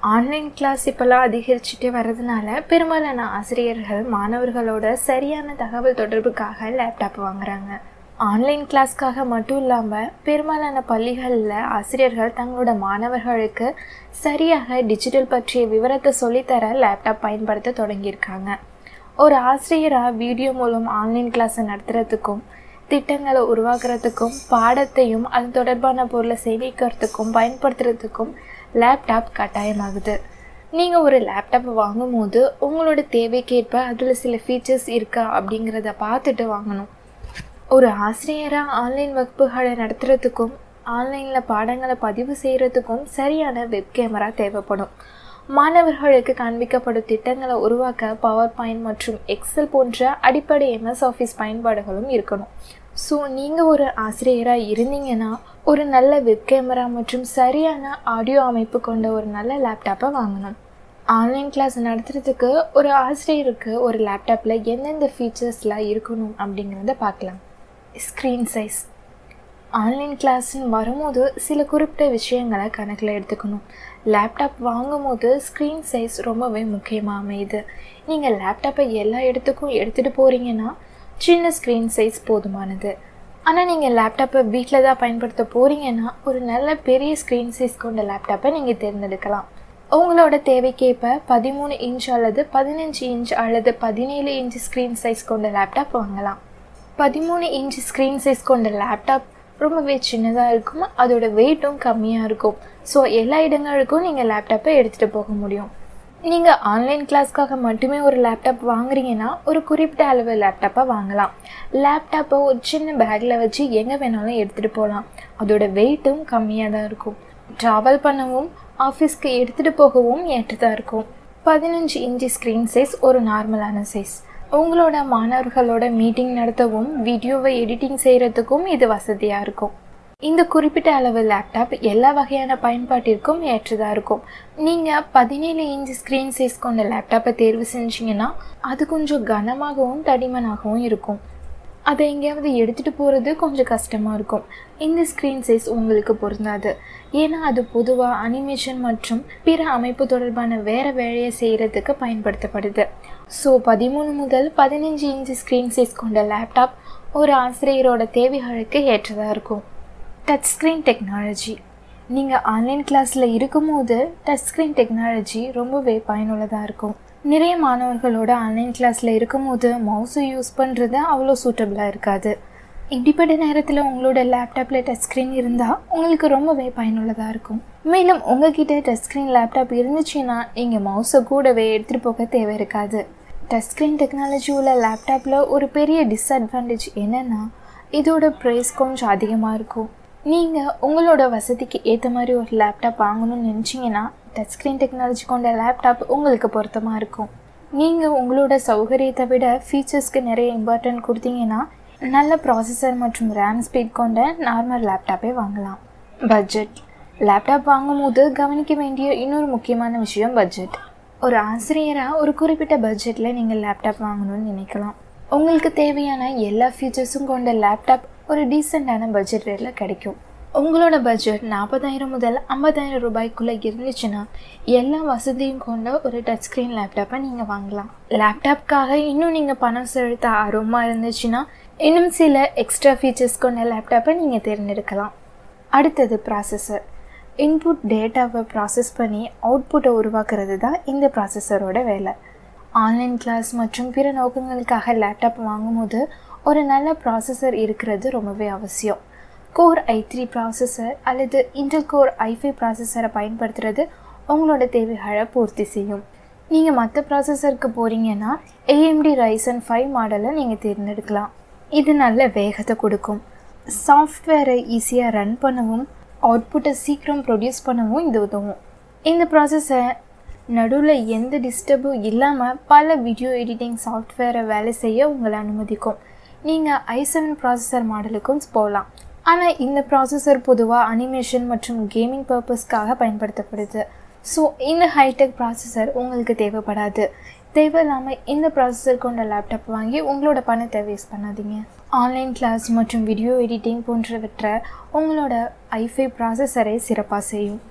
Online class இப்போல்லாம் அதிகரிச்சுட்டே வர்றதுனால பெரும்பாலான ஆசிரியர்கள் மாணவர்களோட சரியான தகவல் தொடர்புக்காக லேப்டாப் வாங்குறாங்க ஆன்லைன் கிளாஸ்க்காக மட்டும் இல்லாமல் பெரும்பாலான பள்ளிகளில் ஆசிரியர்கள் தங்களோட மாணவர்களுக்கு சரியாக டிஜிட்டல் பற்றிய விவரத்தை சொல்லித்தர லேப்டாப் பயன்படுத்த தொடங்கியிருக்காங்க ஒரு ஆசிரியராக வீடியோ மூலம் ஆன்லைன் கிளாஸை நடத்துறதுக்கும் திட்டங்களை உருவாக்குறதுக்கும் பாடத்தையும் அது தொடர்பான பொருளை சேமிக்கிறதுக்கும் பயன்படுத்துறதுக்கும் லேப்டாப் கட்டாயமாகுது நீங்கள் ஒரு லேப்டாப் வாங்கும்போது உங்களோட தேவைக்கேற்ப அதில் சில ஃபீச்சர்ஸ் இருக்கா அப்படிங்கிறத பார்த்துட்டு வாங்கணும் ஒரு ஆசிரியராக ஆன்லைன் வகுப்புகளை நடத்துகிறதுக்கும் ஆன்லைனில் பாடங்களை பதிவு செய்கிறதுக்கும் சரியான வெப் கேமரா தேவைப்படும் மாணவர்களுக்கு காண்பிக்கப்படும் திட்டங்களை உருவாக்க பவர் பாயிண்ட் மற்றும் எக்ஸல் போன்ற அடிப்படை எம்எஸ் ஆஃபீஸ் பயன்பாடுகளும் இருக்கணும் ஸோ நீங்கள் ஒரு ஆசிரியராக இருந்தீங்கன்னா ஒரு நல்ல வெப் கேமரா மற்றும் சரியான ஆடியோ அமைப்பு கொண்ட ஒரு நல்ல லேப்டாப்பை வாங்கணும் ஆன்லைன் கிளாஸ் நடத்துறதுக்கு ஒரு ஆசிரியருக்கு ஒரு லேப்டாப்பில் எந்தெந்த ஃபீச்சர்ஸ்லாம் இருக்கணும் அப்படிங்கிறத பார்க்கலாம் ஸ்க்ரீன் சைஸ் ஆன்லைன் கிளாஸ்ன்னு வரும்போது சில குறிப்பிட்ட விஷயங்களை கணக்கில் எடுத்துக்கணும் லேப்டாப் வாங்கும்போது ஸ்க்ரீன் சைஸ் ரொம்பவே முக்கியமாக அமையுது நீங்கள் லேப்டாப்பை எல்லா இடத்துக்கும் எடுத்துகிட்டு போகிறீங்கன்னா சின்ன ஸ்க்ரீன் சைஸ் போதுமானது ஆனால் நீங்கள் லேப்டாப்பை வீட்டில் தான் பயன்படுத்த போகிறீங்கன்னா ஒரு நல்ல பெரிய ஸ்க்ரீன் சைஸ் கொண்ட லேப்டாப்பை நீங்கள் தேர்ந்தெடுக்கலாம் உங்களோட தேவைக்கேற்ப பதிமூணு இன்ச் அல்லது பதினஞ்சு இன்ச் அல்லது பதினேழு இன்ச் ஸ்க்ரீன் சைஸ் கொண்ட லேப்டாப் வாங்கலாம் பதிமூணு இன்ச் ஸ்க்ரீன் சைஸ் கொண்ட லேப்டாப் ரொம்பவே சின்னதாக இருக்கும் அதோட வெயிட்டும் கம்மியாக இருக்கும் ஸோ எல்லா இடங்களுக்கும் நீங்கள் லேப்டாப்பை எடுத்துகிட்டு போக முடியும் நீங்கள் ஆன்லைன் கிளாஸ்க்காக மட்டுமே ஒரு லேப்டாப் வாங்குறீங்கன்னா ஒரு குறிப்பிட்ட அளவு லேப்டாப்பை வாங்கலாம் லேப்டாப்பை ஒரு சின்ன பேக்கில் வச்சு எங்கே வேணாலும் எடுத்துகிட்டு போகலாம் அதோட வெயிட்டும் கம்மியாக தான் இருக்கும் ட்ராவல் பண்ணவும் ஆஃபீஸ்க்கு எடுத்துகிட்டு போகவும் ஏற்றதாக இருக்கும் பதினஞ்சு இன்ச்சு ஸ்க்ரீன் சைஸ் ஒரு நார்மலான சைஸ் உங்களோட மாணவர்களோட மீட்டிங் நடத்தவும் வீடியோவை எடிட்டிங் செய்கிறதுக்கும் இது வசதியாக இருக்கும் இந்த குறிப்பிட்ட அளவு லேப்டாப் எல்லா வகையான பயன்பாட்டிற்கும் ஏற்றதாக இருக்கும் நீங்கள் பதினேழு இன்ச் ஸ்க்ரீன் சைஸ் கொண்ட லேப்டாப்பை தேர்வு செஞ்சீங்கன்னா அது கொஞ்சம் கனமாகவும் தடிமனாகவும் இருக்கும் அதை எங்கேயாவது எடுத்துகிட்டு போகிறது கொஞ்சம் கஷ்டமாக இருக்கும் இந்த ஸ்க்ரீன் சைஸ் உங்களுக்கு பொருந்தாது ஏன்னா அது பொதுவாக அனிமேஷன் மற்றும் பிற அமைப்பு தொடர்பான வேறு வேலையை செய்கிறதுக்கு பயன்படுத்தப்படுது ஸோ பதிமூணு முதல் பதினஞ்சு இன்ச் ஸ்க்ரீன் சைஸ் கொண்ட லேப்டாப் ஒரு ஆசிரியரோட தேவைகளுக்கு ஏற்றதாக இருக்கும் டச் ஸ்க்ரீன் டெக்னாலஜி நீங்கள் ஆன்லைன் கிளாஸில் இருக்கும்போது டச் ஸ்க்ரீன் டெக்னாலஜி ரொம்பவே பயனுள்ளதாக இருக்கும் நிறைய மாணவர்களோட ஆன்லைன் கிளாஸில் இருக்கும்போது மவுஸை யூஸ் பண்ணுறது அவ்வளோ சூட்டபிளாக இருக்காது இப்படிப்பட்ட நேரத்தில் உங்களோட லேப்டாப்பில் டச் ஸ்க்ரீன் இருந்தால் உங்களுக்கு ரொம்பவே பயனுள்ளதாக இருக்கும் மேலும் உங்ககிட்ட டச் ஸ்க்ரீன் லேப்டாப் இருந்துச்சுன்னா நீங்கள் மவுஸை கூடவே எடுத்துகிட்டு போக தேவை இருக்காது டச் ஸ்க்ரீன் டெக்னாலஜி உள்ள லேப்டாப்பில் ஒரு பெரிய டிஸ்அட்வான்டேஜ் என்னென்னா இதோட ப்ரைஸ் கொஞ்சம் அதிகமாக இருக்கும் நீங்கள் உங்களோட வசதிக்கு ஏற்ற மாதிரி ஒரு லேப்டாப் வாங்கணும்னு நினச்சிங்கன்னா டச் ஸ்க்ரீன் டெக்னாலஜி கொண்ட லேப்டாப் உங்களுக்கு பொருத்தமாக இருக்கும் நீங்கள் உங்களோட சௌகரியத்தை விட ஃபீச்சர்ஸ்க்கு நிறைய இம்பார்ட்டன்ட் கொடுத்தீங்கன்னா நல்ல ப்ராசஸர் மற்றும் ரேம் ஸ்பீட் கொண்ட நார்மல் லேப்டாப்பே வாங்கலாம் பட்ஜெட் லேப்டாப் வாங்கும்போது கவனிக்க வேண்டிய இன்னொரு முக்கியமான விஷயம் பட்ஜெட் ஒரு ஆசிரியராக ஒரு குறிப்பிட்ட பட்ஜெட்டில் நீங்கள் லேப்டாப் வாங்கணும்னு நினைக்கலாம் உங்களுக்கு தேவையான எல்லா ஃபீச்சர்ஸும் கொண்ட லேப்டாப் ஒரு டீசெண்டான பட்ஜெட் ரேட்டில் கிடைக்கும் உங்களோட பட்ஜெட் நாற்பதாயிரம் முதல் ஐம்பதாயிரம் ரூபாய்க்குள்ளே இருந்துச்சுன்னா எல்லா வசதியும் கொண்ட ஒரு டச் ஸ்க்ரீன் லேப்டாப்பை நீங்கள் வாங்கலாம் லேப்டாப்காக இன்னும் நீங்கள் பணம் செலுத்த ஆர்வமாக இருந்துச்சுன்னா இன்னும் சில எக்ஸ்ட்ரா ஃபீச்சர்ஸ் கொண்ட லேப்டாப்பை நீங்கள் தேர்ந்தெடுக்கலாம் அடுத்தது ப்ராசஸர் இன்புட் டேட்டாவை ப்ராசஸ் பண்ணி அவுட்புட்டை உருவாக்குறது தான் இந்த ப்ராசஸரோட வேலை ஆன்லைன் கிளாஸ் மற்றும் பிற நோக்கங்களுக்காக லேப்டாப் வாங்கும்போது ஒரு நல்ல ப்ராசஸர் இருக்கிறது ரொம்பவே அவசியம் கோர் ஐ த்ரீ ப்ராசஸர் அல்லது இன்டர் கோர் ஐஃபை ப்ராசஸரை பயன்படுத்துறது உங்களோட தேவைகளை பூர்த்தி செய்யும் நீங்கள் மற்ற ப்ராசஸருக்கு போகிறீங்கன்னா ஏஎம்டி ரைசன் ஃபைவ் மாடலை நீங்கள் தேர்ந்தெடுக்கலாம் இது நல்ல வேகத்தை கொடுக்கும் சாஃப்ட்வேரை ஈஸியாக ரன் பண்ணவும் அவுட்புட்டை சீக்கிரம் ப்ரொடியூஸ் பண்ணவும் இது உதவும் இந்த ப்ராசஸை நடுவில் எந்த டிஸ்டர்பும் இல்லாமல் பல வீடியோ எடிட்டிங் சாஃப்ட்வேரை வேலை செய்ய உங்களை அனுமதிக்கும் நீங்கள் ஐ செவன் ப்ராசஸர் மாடலுக்கும் போகலாம் ஆனால் இந்த ப்ராசஸர் பொதுவாக அனிமேஷன் மற்றும் கேமிங் பர்பஸ்க்காக பயன்படுத்தப்படுது ஸோ இந்த ஹைடெக் ப்ராசஸர் உங்களுக்கு தேவைப்படாது தேவையில்லாமல் இந்த ப்ராசஸர் கொண்ட லேப்டாப் வாங்கி உங்களோட பணத்தை வேஸ்ட் பண்ணாதீங்க ஆன்லைன் கிளாஸ் மற்றும் வீடியோ எடிட்டிங் போன்றவற்றை உங்களோட ஐஃபை ப்ராசஸரை சிறப்பாக செய்யும்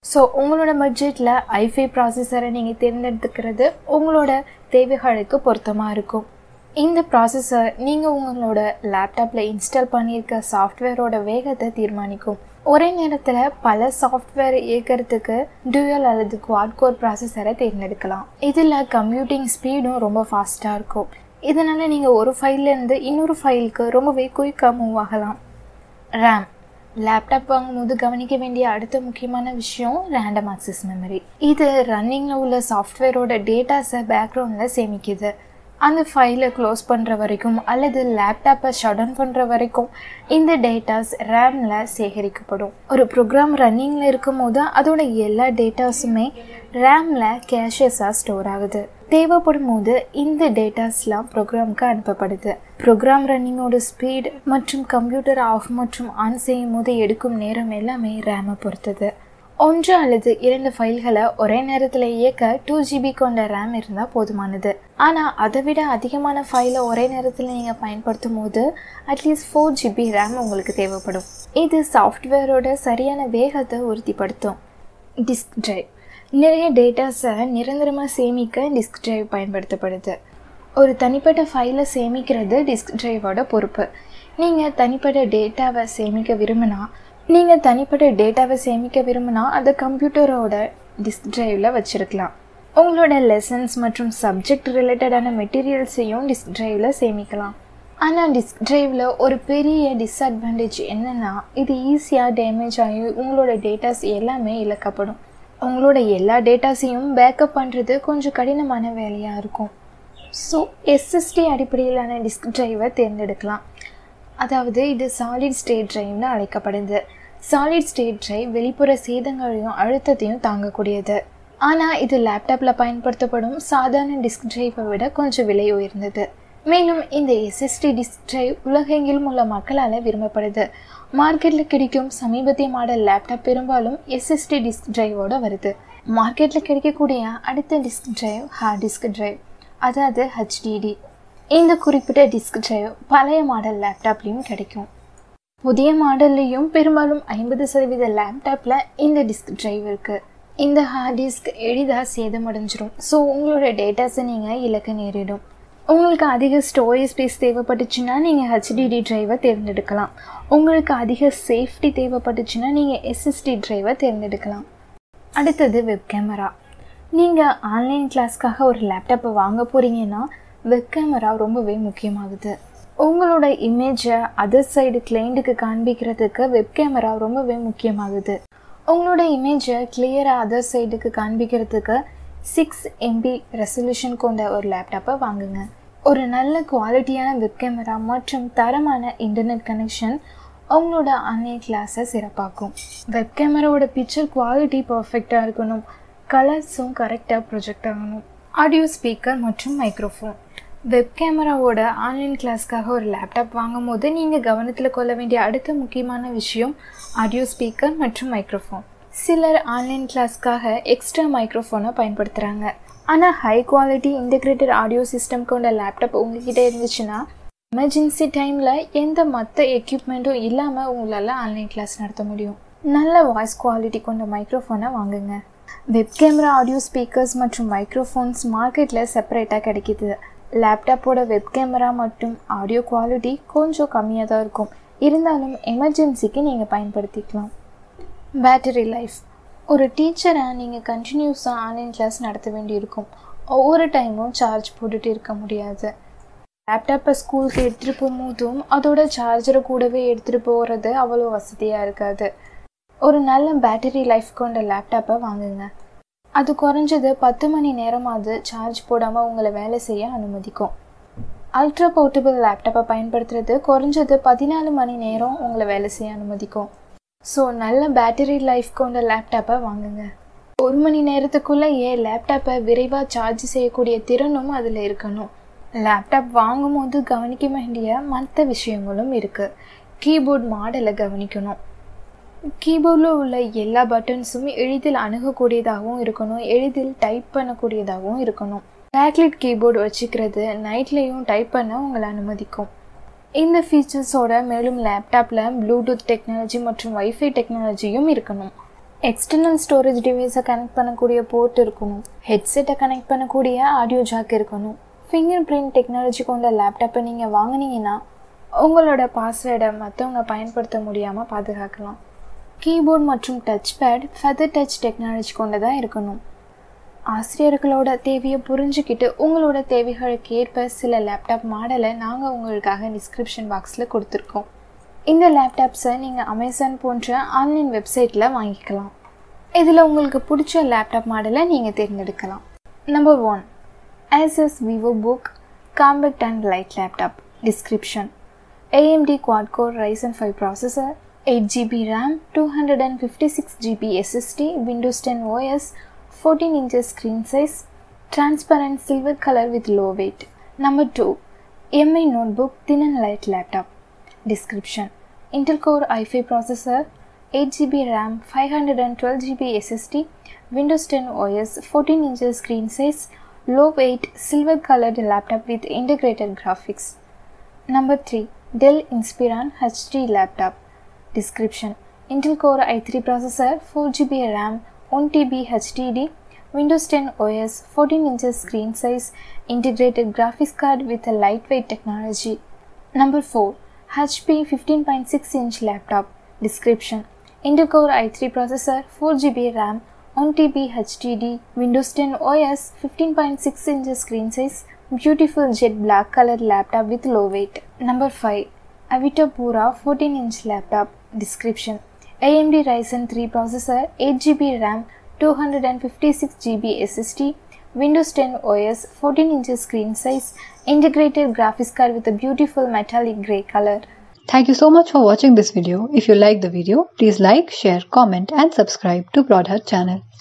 ஸோ உங்களோட பட்ஜெட்டில் ஐஃபை ப்ராசஸரை நீங்கள் தேர்ந்தெடுத்துக்கிறது உங்களோட தேவைகளுக்கு பொருத்தமாக இருக்கும் இந்த ப்ராசஸர் நீங்கள் உங்களோட லேப்டாப்பில் இன்ஸ்டால் பண்ணியிருக்க சாஃப்ட்வேரோட வேகத்தை தீர்மானிக்கும் ஒரே நேரத்தில் பல சாஃப்ட்வேர் இயக்கிறதுக்கு டூயல் அல்லது குவாட் கோர் ப்ராசஸரை தேர்ந்தெடுக்கலாம் இதில் கம்ப்யூட்டிங் ஸ்பீடும் ரொம்ப ஃபாஸ்ட்டாக இருக்கும் இதனால் நீங்கள் ஒரு ஃபைல்லேருந்து இன்னொரு ஃபைலுக்கு ரொம்பவே குயிக்காக மூவ் ஆகலாம் ரேம் லேப்டாப் வாங்கும்போது கவனிக்க வேண்டிய அடுத்த முக்கியமான விஷயம் ரேண்டம் ஆக்சஸ் மெமரி இது ரன்னிங்கில் உள்ள சாஃப்ட்வேரோட டேட்டாஸை பேக்ரவுண்டில் சேமிக்குது அந்த ஃபைலை க்ளோஸ் பண்ணுற வரைக்கும் அல்லது லேப்டாப்பை ஷட் டவுன் பண்ணுற வரைக்கும் இந்த டேட்டாஸ் ரேமில் சேகரிக்கப்படும் ஒரு ப்ரோக்ராம் ரன்னிங்கில் இருக்கும் போது அதோட எல்லா டேட்டாஸுமே ரேமில் கேஷஸாக ஸ்டோர் ஆகுது தேவைப்படும் போது இந்த டேட்டாஸ்லாம் ப்ரோக்ராமுக்கு அனுப்பப்படுது ப்ரோக்ராம் ரன்னிங்கோட ஸ்பீட் மற்றும் கம்ப்யூட்டர் ஆஃப் மற்றும் ஆன் செய்யும் போது எடுக்கும் நேரம் எல்லாமே ரேமை பொறுத்தது ஒன்று அல்லது இரண்டு ஃபைல்களை ஒரே நேரத்தில் இயக்க டூ ஜிபி கொண்ட ரேம் இருந்தால் போதுமானது ஆனால் அதை விட அதிகமான ஃபைலை ஒரே நேரத்தில் நீங்கள் பயன்படுத்தும் போது அட்லீஸ்ட் ஃபோர் ஜிபி ரேம் உங்களுக்கு தேவைப்படும் இது சாஃப்ட்வேரோட சரியான வேகத்தை உறுதிப்படுத்தும் டிஸ்க் டிரைவ் நிறைய டேட்டாஸை நிரந்தரமாக சேமிக்க டிஸ்க் டிரைவ் பயன்படுத்தப்படுது ஒரு தனிப்பட்ட ஃபைலை சேமிக்கிறது டிஸ்க் டிரைவோட பொறுப்பு நீங்கள் தனிப்பட்ட டேட்டாவை சேமிக்க விரும்பினா நீங்கள் தனிப்பட்ட டேட்டாவை சேமிக்க விரும்பினா அதை கம்ப்யூட்டரோட டிஸ்க் டிரைவில் வச்சுருக்கலாம் உங்களோட லெசன்ஸ் மற்றும் சப்ஜெக்ட் ரிலேட்டடான மெட்டீரியல்ஸையும் டிஸ்க் டிரைவில் சேமிக்கலாம் ஆனால் டிஸ்க் டிரைவில் ஒரு பெரிய டிஸ்அட்வான்டேஜ் என்னென்னா இது ஈஸியாக டேமேஜ் ஆகி உங்களோட டேட்டாஸ் எல்லாமே இழக்கப்படும் உங்களோட எல்லா டேட்டாஸையும் பேக்கப் பண்ணுறது கொஞ்சம் கடினமான வேலையாக இருக்கும் ஸோ எஸ்எஸ்டி அடிப்படையிலான டிஸ்க் டிரைவை தேர்ந்தெடுக்கலாம் அதாவது இது சாலிட் ஸ்டேட் டிரைவ்னு அழைக்கப்படுது சாலிட் ஸ்டேட் டிரைவ் வெளிப்புற சேதங்களையும் அழுத்தத்தையும் தாங்கக்கூடியது ஆனால் இது லேப்டாப்பில் பயன்படுத்தப்படும் சாதாரண டிஸ்க் டிரைவை விட கொஞ்சம் விலை உயர்ந்தது மேலும் இந்த எஸ்எஸ்டி டிஸ்க் டிரைவ் உலகெங்கிலும் உள்ள மக்களால் விரும்பப்படுது மார்க்கெட்டில் கிடைக்கும் சமீபத்திய மாடல் லேப்டாப் பெரும்பாலும் எஸ்எஸ்டி டிஸ்க் டிரைவோட வருது மார்க்கெட்டில் கிடைக்கக்கூடிய அடுத்த disk drive hard disk drive அதாவது ஹெச்டிடி இந்த குறிப்பிட்ட டிஸ்க் டிரைவ் பழைய மாடல் லேப்டாப்லேயும் கிடைக்கும் புதிய மாடல்லையும் பெரும்பாலும் ஐம்பது சதவீத லேப்டாப்பில் இந்த டிஸ்க் டிரைவ் இருக்குது இந்த ஹார்ட் டிஸ்க் எளிதாக சேதமடைஞ்சிரும் ஸோ உங்களோட டேட்டாஸை நீங்கள் இழக்க நேரிடும் உங்களுக்கு அதிக ஸ்டோரேஜ் ஸ்பேஸ் தேவைப்பட்டுச்சுன்னா நீங்கள் ஹெச்டிடி டிரைவை தேர்ந்தெடுக்கலாம் உங்களுக்கு அதிக சேஃப்டி தேவைப்பட்டுச்சுன்னா நீங்கள் எஸ்எஸ்டி டிரைவை தேர்ந்தெடுக்கலாம் அடுத்தது வெப் கேமரா நீங்கள் ஆன்லைன் கிளாஸ்க்காக ஒரு லேப்டாப்பை வாங்க போகிறீங்கன்னா வெப் கேமரா ரொம்பவே முக்கியமாகுது உங்களோட இமேஜை அதர் சைடு கிளைண்ட்டுக்கு காண்பிக்கிறதுக்கு வெப் கேமரா ரொம்பவே முக்கியமாகுது உங்களோட இமேஜை கிளியராக அதர் சைடுக்கு காண்பிக்கிறதுக்கு சிக்ஸ் எம்பி ரெசல்யூஷன் கொண்ட ஒரு லேப்டாப்பை வாங்குங்க ஒரு நல்ல குவாலிட்டியான வெப் கேமரா மற்றும் தரமான இன்டர்நெட் கனெக்ஷன் உங்களோட ஆன்லைன் கிளாஸை சிறப்பாக்கும் வெப் கேமராவோட பிக்சர் குவாலிட்டி பர்ஃபெக்டாக இருக்கணும் கலர்ஸும் கரெக்டாக ப்ரொஜெக்ட் ஆகணும் ஆடியோ ஸ்பீக்கர் மற்றும் மைக்ரோஃபோன் வெப் கேமராவோட ஆன்லைன் கிளாஸ்க்காக ஒரு லேப்டாப் வாங்கும் போது நீங்கள் கவனத்தில் கொள்ள வேண்டிய அடுத்த முக்கியமான விஷயம் ஆடியோ ஸ்பீக்கர் மற்றும் மைக்ரோஃபோன் சிலர் ஆன்லைன் கிளாஸ்க்காக எக்ஸ்ட்ரா மைக்ரோஃபோனை பயன்படுத்துகிறாங்க ஆனால் high quality integrated audio system கொண்ட லேப்டாப் உங்ககிட்ட இருந்துச்சுன்னா எமர்ஜென்சி டைமில் எந்த மற்ற எக்யூப்மெண்ட்டும் இல்லாமல் உங்களால் ஆன்லைன் கிளாஸ் நடத்த முடியும் நல்ல வாய்ஸ் குவாலிட்டி கொண்ட மைக்ரோஃபோனை வாங்குங்க வெப் கேமரா ஆடியோ ஸ்பீக்கர்ஸ் மற்றும் மைக்ரோஃபோன்ஸ் மார்க்கெட்டில் செப்பரேட்டாக கிடைக்கிது லேப்டாப்போட வெப் கேமரா மற்றும் ஆடியோ குவாலிட்டி கொஞ்சம் கம்மியாக தான் இருக்கும் இருந்தாலும் எமர்ஜென்சிக்கு நீங்கள் பயன்படுத்திக்கலாம் பேட்டரி லைஃப் ஒரு டீச்சரை நீங்கள் கண்டினியூஸாக ஆன்லைன் கிளாஸ் நடத்த வேண்டியிருக்கும் ஒவ்வொரு டைமும் சார்ஜ் போட்டுட்டு இருக்க முடியாது லேப்டாப்பை ஸ்கூலுக்கு எடுத்துகிட்டு போகும்போதும் அதோட சார்ஜரை கூடவே எடுத்துகிட்டு போகிறது அவ்வளோ வசதியாக இருக்காது ஒரு நல்ல பேட்டரி லைஃப் கொண்ட லேப்டாப்பை வாங்குங்க அது குறைஞ்சது பத்து மணி நேரமாவது சார்ஜ் போடாமல் உங்களை வேலை செய்ய அனுமதிக்கும் அல்ட்ரா போர்ட்டபிள் லேப்டாப்பை பயன்படுத்துறது குறைஞ்சது பதினாலு மணி நேரம் உங்களை வேலை செய்ய அனுமதிக்கும் ஸோ நல்ல பேட்டரி லைஃப் கொண்ட லேப்டாப்பை வாங்குங்க ஒரு மணி நேரத்துக்குள்ளேயே லேப்டாப்பை விரைவாக சார்ஜ் செய்யக்கூடிய திறனும் அதில் இருக்கணும் லேப்டாப் வாங்கும் போது கவனிக்க வேண்டிய மற்ற விஷயங்களும் இருக்குது கீபோர்ட் மாடலை கவனிக்கணும் கீபோர்டில் உள்ள எல்லா பட்டன்ஸும் எளிதில் அணுகக்கூடியதாகவும் இருக்கணும் எளிதில் டைப் பண்ணக்கூடியதாகவும் இருக்கணும் பேக்லிட் கீபோர்டு வச்சுக்கிறது நைட்லேயும் டைப் பண்ண உங்களை அனுமதிக்கும் இந்த ஃபீச்சர்ஸோட மேலும் லேப்டாப்பில் ப்ளூடூத் டெக்னாலஜி மற்றும் வைஃபை டெக்னாலஜியும் இருக்கணும் எக்ஸ்டர்னல் ஸ்டோரேஜ் டிவைஸை கனெக்ட் பண்ணக்கூடிய போர்ட் இருக்கணும் ஹெட்செட்டை கனெக்ட் பண்ணக்கூடிய ஆடியோ ஜாக் இருக்கணும் ஃபிங்கர் பிரிண்ட் டெக்னாலஜி கொண்ட லேப்டாப்பை நீங்கள் வாங்கினீங்கன்னா உங்களோட பாஸ்வேர்டை மற்றவங்க பயன்படுத்த முடியாமல் பாதுகாக்கலாம் கீபோர்ட் மற்றும் touchpad feather touch technology கொண்டதாக இருக்கணும் ஆசிரியர்களோட தேவையை புரிஞ்சுக்கிட்டு உங்களோட தேவைகளுக்கு ஏற்ப சில லேப்டாப் மாடலை நாங்கள் உங்களுக்காக டிஸ்கிரிப்ஷன் பாக்ஸில் கொடுத்துருக்கோம் இந்த லேப்டாப்ஸை நீங்கள் அமேசான் போன்ற ஆன்லைன் வெப்சைட்டில் வாங்கிக்கலாம் இதில் உங்களுக்கு பிடிச்ச லேப்டாப் மாடலை நீங்கள் தேர்ந்தெடுக்கலாம் number one Asus VivoBook compact and light laptop description AMD quad core Ryzen five processor eight GB RAM two hundred and fifty six GB SSD Windows ten OS 14 inches screen size, transparent silver color with low weight. Number 2. MI Notebook Thin and Light Laptop. Description Intel Core i5 processor, 8GB RAM, 512GB SSD, Windows 10 OS, 14 inches screen size, low weight, silver colored laptop with integrated graphics. Number 3. Dell Inspiron HD Laptop. Description Intel Core i3 processor, 4GB RAM, 1 TB HDD, Windows 10 OS, 14 inches screen size, integrated graphics card with a lightweight technology. Number 4. HP 15.6 inch laptop. Description Intel Core i3 processor, 4 GB RAM, 1 TB HDD, Windows 10 OS, 15.6 inches screen size, beautiful jet black colored laptop with low weight. Number 5. Avito Pura 14 inch laptop. Description AMD Ryzen 3 processor, 8GB RAM, 256GB SSD, Windows 10 OS, 14 inches screen size, integrated graphics card with a beautiful metallic grey color. Thank you so much for watching this video. If you like the video, please like, share, comment and subscribe to Broadheart channel.